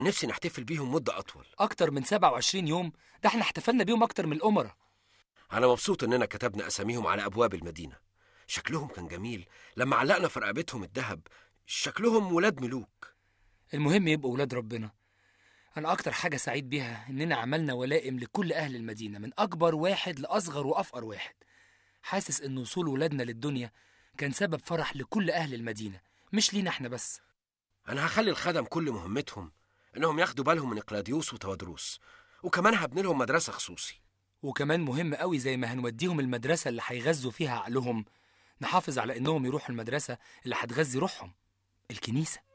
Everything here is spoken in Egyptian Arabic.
نفسي نحتفل بيهم مدة أطول أكتر من 27 يوم ده احنا احتفلنا بيهم أكتر من الأمراء أنا مبسوط إننا كتبنا أساميهم على أبواب المدينة شكلهم كان جميل لما علقنا في رقبتهم الذهب شكلهم ولاد ملوك المهم يبقوا ولاد ربنا أنا أكتر حاجة سعيد بيها إننا عملنا ولائم لكل أهل المدينة من أكبر واحد لأصغر وأفقر واحد حاسس إن وصول ولادنا للدنيا كان سبب فرح لكل أهل المدينة مش لينا احنا بس أنا هخلي الخدم كل مهمتهم إنهم ياخدوا بالهم من إقلاديوس وتوادروس وكمان هبني لهم مدرسة خصوصي وكمان مهم قوي زي ما هنوديهم المدرسة اللي هيغذوا فيها عقلهم نحافظ على إنهم يروحوا المدرسة اللي هتغذي روحهم الكنيسة